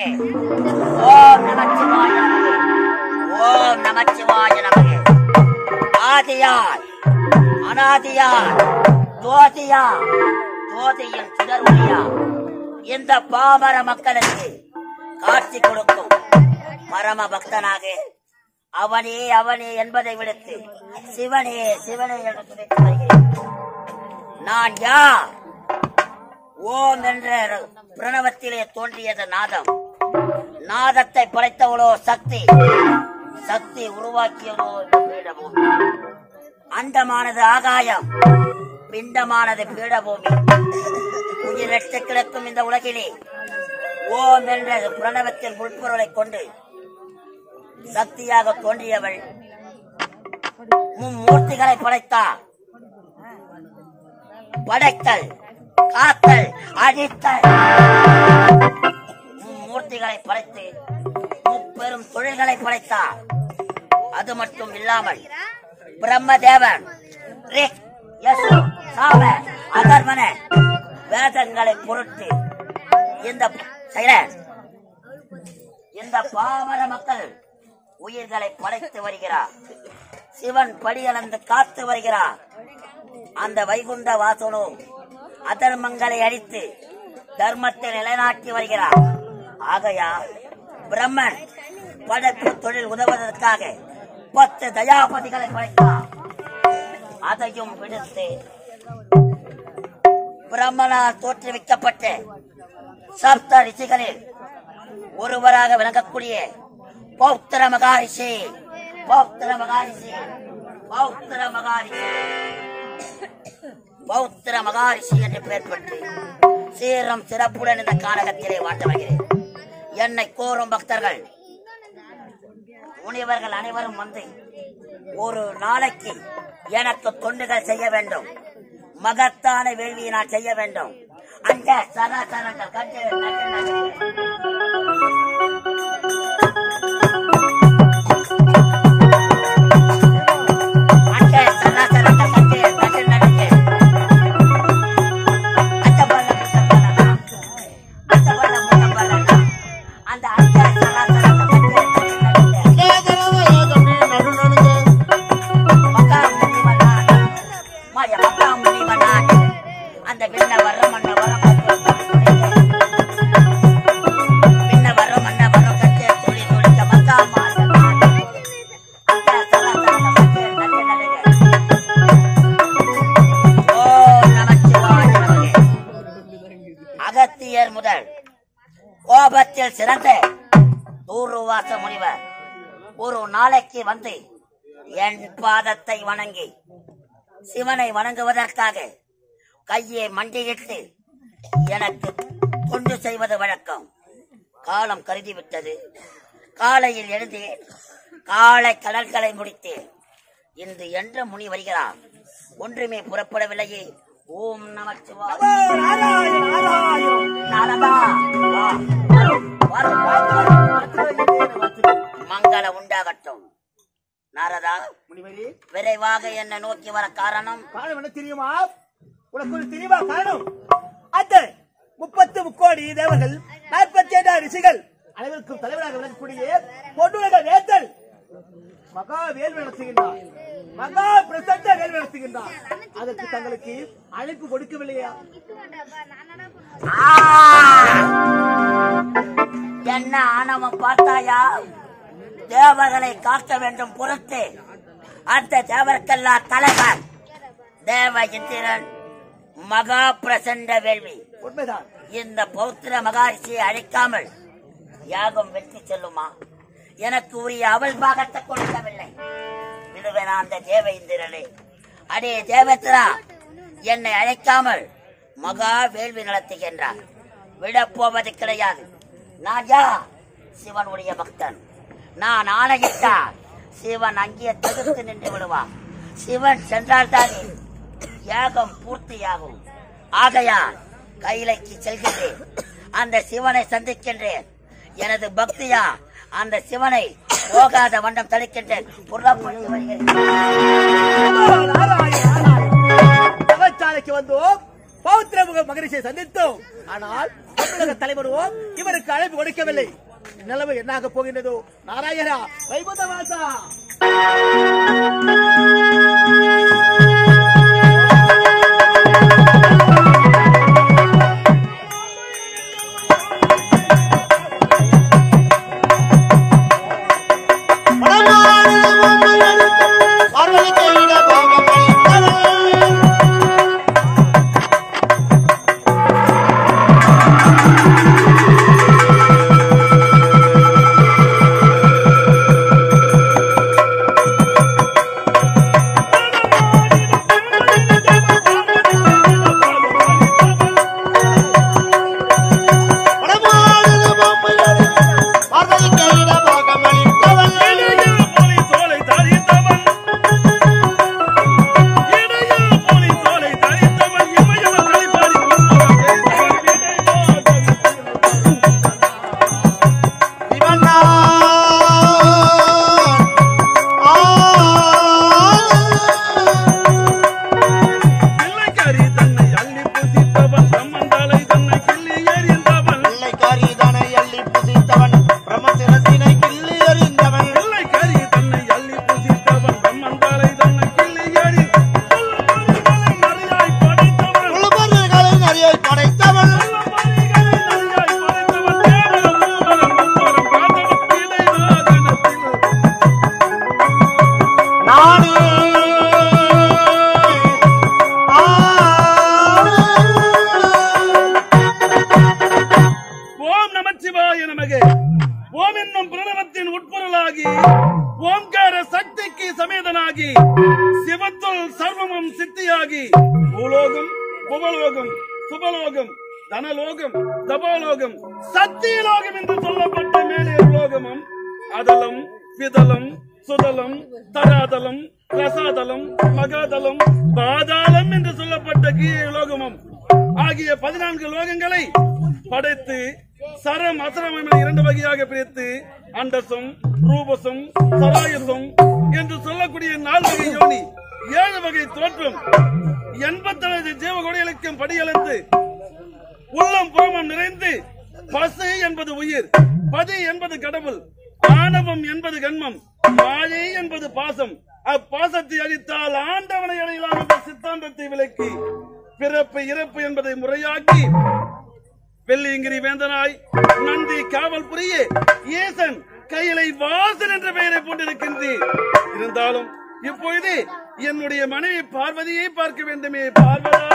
நமகே ஓம் நமச்சிவாய நமகே ஓம் நமச்சிவாய நமகே ஆதியார் அனாதியார் தோதியா தோதியின் சுடர் ஒளியா இந்த பாமர மக்களுக்கு காட்சி கொடுக்கும் பரம பக்தனாக அவனே அவனே என்பதை விடுத்து சிவனே சிவனே என்று துதித்து வருகிறேன் நான் யார் ஓம் என்ற பிரணவத்திலே தோன்றியது நாதம் நாதத்தை படைத்தவளோ சக்தி சக்தி உருவாக்கியவளோ இந்த பீடபூமி அண்டமானது ஆகாயம் பிண்டமானது பீடபூமி உயிரற்று கிடக்கும் இந்த உலகிலே ஓம் என்ற பிரணவத்தின் உட்பொருளை கொண்டு சக்தியாக தோன்றியவள் மும்மூர்த்திகளை படைத்தார் படைத்தல் காத்தல் அழித்தல் மும்மூர்த்திகளை படைத்து முப்பெரும் தொழில்களை படைத்தார் அது மட்டும் இல்லாமல் பிரம்மதேவன் ரிக், யசு, சாம, அதர்வன வேதங்களை பொருட்டு இந்த செயலர் இந்த பாமர மக்கள் உயிர்களை படைத்து வருகிறார் சிவன் படியளந்து காத்து வருகிறார் அந்த வைகுண்ட வாசனும் அதர்மங்களை அழித்து தர்மத்தை நிலைநாட்டி வருகிறார் ஆகையா பிரம்மன் படைப்பு தொழில் உதவுவதற்காக பத்து தயாபதிகளை படைத்தார் அதையும் விடுத்து பிரம்மனால் தோற்றுவிக்கப்பட்ட சப்த ரிஷிகளில் ஒருவராக விளங்கக்கூடிய பௌத்திர மகாரிஷி பௌத்திர மகாரிஷி பௌத்திர மகாரிஷி பௌத்திர மகாரிஷி என்று பெயர் பெற்று சீரம் சிறப்புடன் இந்த கானகத்திலே வாழ்ந்து வருகிறேன் என்னை கோரும் பக்தர்கள் முனிவர்கள் அனைவரும் வந்து ஒரு நாளைக்கு எனக்கு தொண்டுகள் செய்ய வேண்டும் மகத்தான வேள்வியை நான் செய்ய வேண்டும் அந்த சனாசனங்கள் கண்டு கண்டு நடுங்க. அந்த சனாசனங்கள் கண்டு கண்டு நடுங்க. அந்த பல்லம் இந்த பல்லம்தான். அந்த பல்லம் இந்த பல்லம்தான். அந்த அந்த சனாசனங்கள் கண்டு கண்டு நடுங்க. மகாம் முனிவனான். மாய மகாம் முனிவனான். அந்த விண்ண வர மன்ன வர விண்ண வர மன்ன வர கட்டே துளி துளிக்க மகாம் மாதனான். அந்த சலாசல கட்டே நட்டு நடுங்க. ஓம் நமச்சிவாய நமகே. அகத்தியர் முதல் கோபத்தில் சிறந்த தூர்வாச முனிவர் ஒரு நாளைக்கு வந்து என் பாதத்தை வணங்கி சிவனை வணங்குவதற்காக கையை மண்டியிட்டு எனக்கு தொண்டு செய்வது வழக்கம் காலம் கருதிவிட்டது காலையில் எழுந்தேன் காலை கடல்களை முடித்தேன் இன்று என்ற முனி வருகிறார் ஒன்றுமே புறப்படவில்லையே ஓம் நமச்சிவாய நாரதா வா, வரும், வரும். மங்கள உண்டாகட்டும் நாரதா முனிவரே விரைவாக என்னை நோக்கி வர காரணம் காரணம் என்ன தெரியுமா உனக்கு ஒரு தெரியுமா காரணம் அந்த முப்பத்து முக்கோடி தேவர்கள் நாற்பத்தி ஏழாயிரம் ரிஷிகள் அனைவருக்கும் தலைவராக விளங்கக்கூடிய பொன்னுலக வேத்தல் மகா வேல் நடத்துகின்றார் மகா பிரசண்ட வேல் நடத்துகின்றார் அதற்கு தங்களுக்கு அழைப்பு கொடுக்கவில்லையா ஆ! என்ன ஆணவம் பார்த்தாயா தேவர்களை காக்க வேண்டும் பொறுத்து அந்த தேவர்க்கெல்லாம் தலைவர் தேவ இந்திரன் மகா பிரசண்ட வேள்வி உண்மைதான் இந்த பௌத்திர மகாரிஷியை அழைக்காமல் யாகம் வெற்றி செல்லுமா எனக்கு உரிய அவள் பாகத்தை கொடுக்கவில்லை விடுவேனா அந்த தேவ இந்திரனே அடே தேவத்ரா என்னை அழைக்காமல் மகா வேள்வி நடத்துகின்றார் விடப்போவது கிடையாது நான் யார் சிவனுடைய பக்தன் நான் ஆணையிட்டால் சிவன் அங்கே தடுத்து நின்று விடுவான் சிவன் சென்றால் தானே யாகம் பூர்த்தியாகும் ஆகையால் கைலைக்கு செல்கின்றேன் அந்த சிவனை சந்திக்கின்றேன் எனது பக்தியா அந்த சிவனை போகாத வண்ணம் தடுக்கின்றேன் புறப்பட்டு வருகிறேன் தவச்சாலைக்கு வந்தோம் பௌத்திர முக மகரிஷியை சந்தித்தோம் ஆனால் பொன்னுலக தலைவரோ இவருக்கு அழைப்பு கொடுக்கவில்லை நிலைமை என்னாக போகின்றதோ நாராயணா வைகுந்தவாசா போலி தோலை தரித்தவன் இடையில் போலி தோலை தரித்தவன் இமயம கலிப்பாடி பிள்ளைக்காரி தன்னை அள்ளி புசித்தவன் பிரம்மந்தாலை தன்னை கிள்ளி எறிந்தவன் பிள்ளைக்காரி தன்னை அள்ளி புசித்தவன் பிரம்மந்தாலை தன்னை கிள்ளி எறி நிறையாய் படைத்தவன் நிறையாய் படைத்தவன் தேவலம் மூவலம் முத்தோலம் காத்தவன் இடைநாதனத்தில் ஓம் நமச்சிவாய நமக ஓம் என்னும் பிரணவத்தின் உட்பொருளாகி ஓம்கார சக்திக்கு சமேதனாகி சிவத்துள் சர்வமும் சித்தியாகி பூலோகம் புவலோகம் சுபலோகம் தனலோகம் தபோலோகம் சத்தியலோகம் என்று சொல்லப்பட்ட மேலே லோகமும் அதலம் விதலம் சுதலம் தராதலம் ரசாதலம் மகாதலம் பாதாளம் என்று சொல்லப்பட்ட கீழே லோகமும் ஆகிய பதினான்கு லோகங்களை படைத்து சரம் அசரம் என இரண்டு வகையாக பிரித்து அண்டசம் ரூபசம் சராயசம் என்று சொல்லக்கூடிய நாலு வகை யோனி ஏழு வகை தோற்றம் எண்பத்தேழு ஜீவகொடிகளுக்கும் படியளந்து உள்ளம் புறமும் நிறைந்து பசு என்பது உயிர் பதி என்பது கடவுள் ஆணவம் என்பது கண்மம் மாயை என்பது பாசம் அப்பாசத்தை அழித்தால் ஆண்டவனை அடையலாம் என்ற சித்தாந்தத்தை விலக்கி பிறப்பு இறப்பு என்பதை முறையாக்கி வெள்ளியங்கிரி வேந்தனாய் நந்தி காவல் புரிய ஈசன் கையிலை வாசன் என்ற பெயரை கொண்டிருக்கின்றேன் இருந்தாலும் இப்பொழுது என்னுடைய மனைவி பார்வதியை பார்க்க வேண்டுமே பார்வதா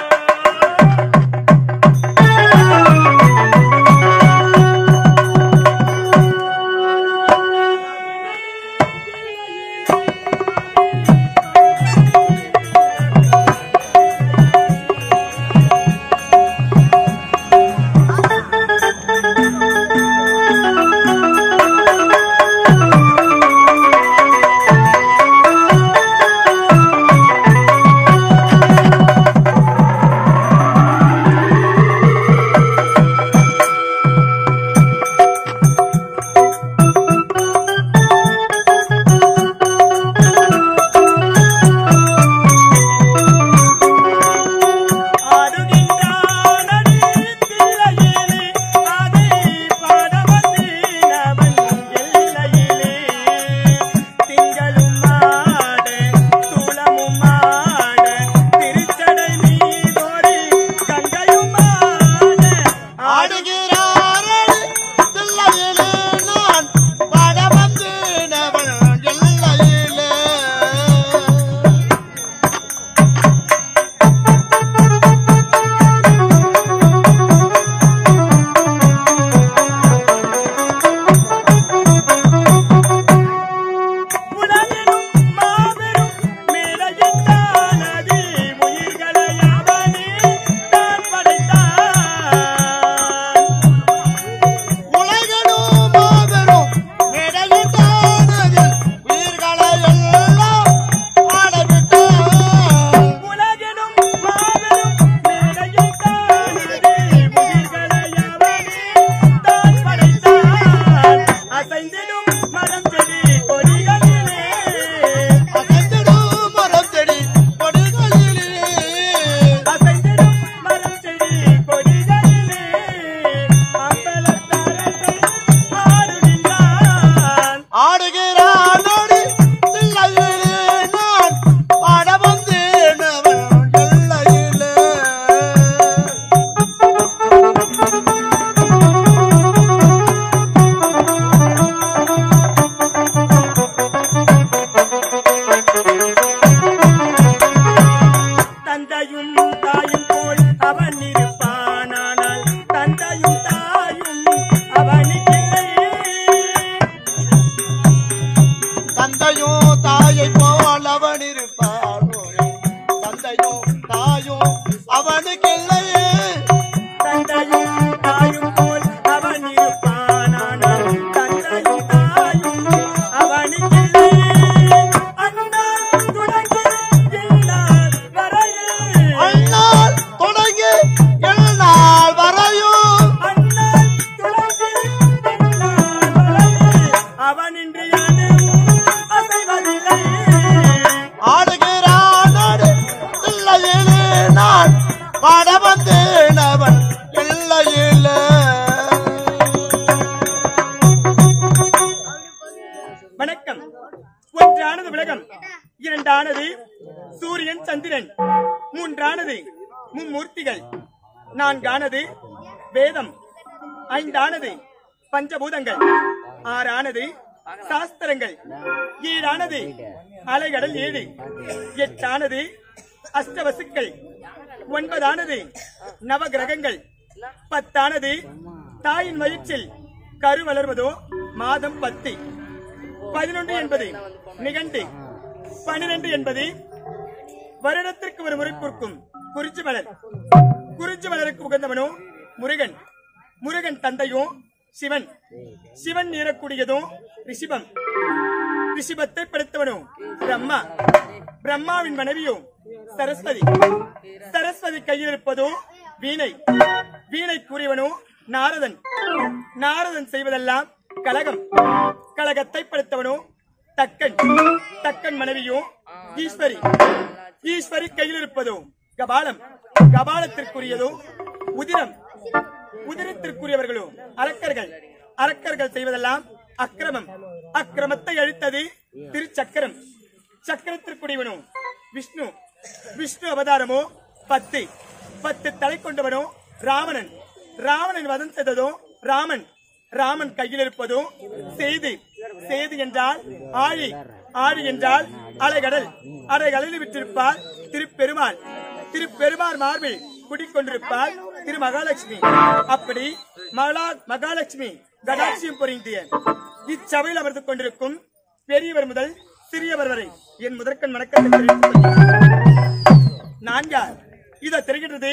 மும்மூர்த்திகள் நான்கானது வேதம் ஐந்தானது பஞ்சபூதங்கள் ஆறானது சாஸ்திரங்கள் ஏழானது அலைகடல் ஏழு எட்டானது அஷ்டவசுக்கள் ஒன்பதானது நவகிரகங்கள் பத்தானது தாயின் வயிற்றில் கரு வளர்வதோ மாதம் பத்து பதினொன்று என்பது நிகண்டு பனிரெண்டு என்பது வருடத்திற்கு ஒரு முறை பொறுக்கும் குறிச்சி மலர் குறிச்சி மலருக்கு உகந்தவனோ முருகன் முருகன் தந்தையோ சிவன் சிவன் ஏறக்கூடியதோ ரிஷிபம் ரிஷிபத்தை படைத்தவனோ பிரம்மா பிரம்மாவின் மனைவியோ சரஸ்வதி சரஸ்வதி கையில் இருப்பதோ வீணை வீணை கூறியவனோ நாரதன் நாரதன் செய்வதெல்லாம் கலகம் கலகத்தை படைத்தவனோ தக்கன் தக்கன் மனைவியோ ஈஸ்வரி ஈஸ்வரி கையில் இருப்பதோ கபாலம் கபாலத்திற்குரியதோ உதிரம் உதிரத்திற்குரியவர்களோ அரக்கர்கள் அரக்கர்கள் செய்வதெல்லாம் அக்கிரமம் அக்கிரமத்தை அழித்தது திருச்சக்கரம் சக்கரத்திற்குரியவனோ விஷ்ணு விஷ்ணு அவதாரமோ பத்து பத்து தலை கொண்டவனோ ராவணன் ராவணன் வதம் செய்ததோ ராமன் ராமன் கையில் இருப்பதோ செய்து செய்து என்றால் ஆழி ஆழி என்றால் அலைகடல் அலைகளில் விட்டிருப்பார் திருப்பெருமாள் திருப்பெருமாள் மார்பில் குடிக்கொண்டிருப்பார் திரு மகாலட்சுமி அப்படி மகளா மகாலட்சுமி கடாட்சியம் பொருந்திய இச்சபையில் அமர்ந்து கொண்டிருக்கும் பெரியவர் முதல் சிறியவர் வரை என் முதற்கண் வணக்கத்தை தெரிவித்துக் கொள்கிறேன். நான் யார் இத தெரிகிறது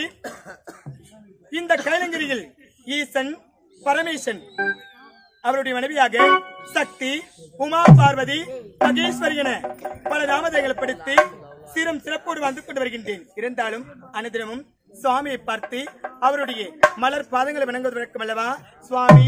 இந்த கைலங்கிரியில் ஈசன் பரமேசன் அவருடைய மனைவியாக சக்தி உமா பார்வதி மகேஸ்வரி என பல நாமதங்களை படித்து சிறம் சிறப்போடு வந்து கொண்டு வருகின்றேன் இருந்தாலும் அனுதினமும் சுவாமியை பார்த்து அவருடைய மலர் பாதங்களை வணங்குவது வழக்கம் அல்லவா சுவாமி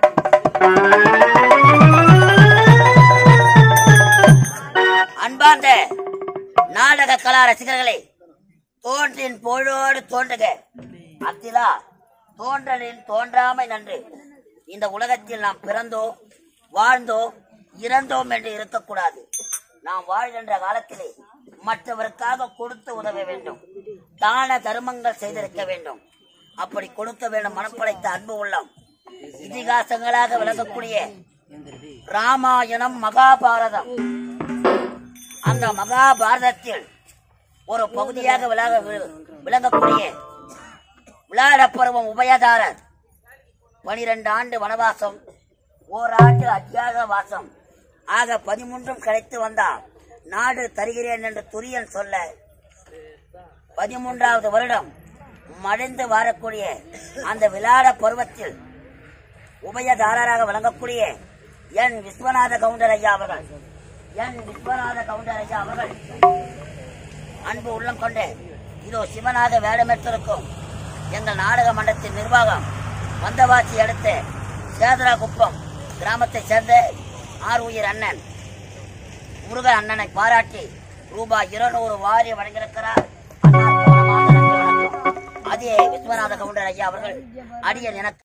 அன்பார்ந்த நாடக கலா ரசிகர்களே தோன்றின் பொழுதோடு தோன்றுக அத்திலா தோன்றலின் தோன்றாமை நன்று இந்த உலகத்தில் நாம் பிறந்தோம் வாழ்ந்தோம் இறந்தோம் என்று இருக்கக்கூடாது நாம் வாழ்கின்ற காலத்திலே மற்றவருக்காக கொடுத்து உதவ வேண்டும் தான தர்மங்கள் செய்திருக்க வேண்டும் அப்படி கொடுக்க வேண்டும் மனப்படைத்த அன்பு உள்ளம் இதிகாசங்களாக விளங்கக்கூடிய ராமாயணம் மகாபாரதம் அந்த மகாபாரதத்தில் ஒரு பகுதியாக விளங்க விளங்கக்கூடிய விளையாட பருவம் உபயதாரர் பனிரெண்டு ஆண்டு வனவாசம் ஓராண்டு அத்தியாக வாசம் ஆக பதிமூன்றும் கிடைத்து வந்தார் நாடு தருகிறேன் என்று துரியன் சொல்ல பதிமூன்றாவது வருடம் மடிந்து வாரக்கூடிய அந்த விளையாட பருவத்தில் உபயதாரராக விளங்கக்கூடிய என் விஸ்வநாத கவுண்டர் ஐயா அவர்கள் என் விஸ்வநாத கவுண்டர் ஐயா அவர்கள் அன்பு உள்ளம் கொண்டு இதோ சிவனாக வேடமேற்றிருக்கும் எங்கள் நாடக மன்றத்தின் நிர்வாகம் வந்தவாசி அடுத்த சேதராகுப்பம் கிராமத்தைச் சேர்ந்த ஆர் உயிர் அண்ணன் முருக அண்ணனை பாராட்டி ரூபாய் இருநூறு வாரி வழங்கியிருக்கிறார் அண்ணாவுக்கு மனமார்ந்த நன்றி வணக்கம். அதே விஸ்வநாத கவுண்டர் ஐயா அவர்கள் அடியன் எனக்கு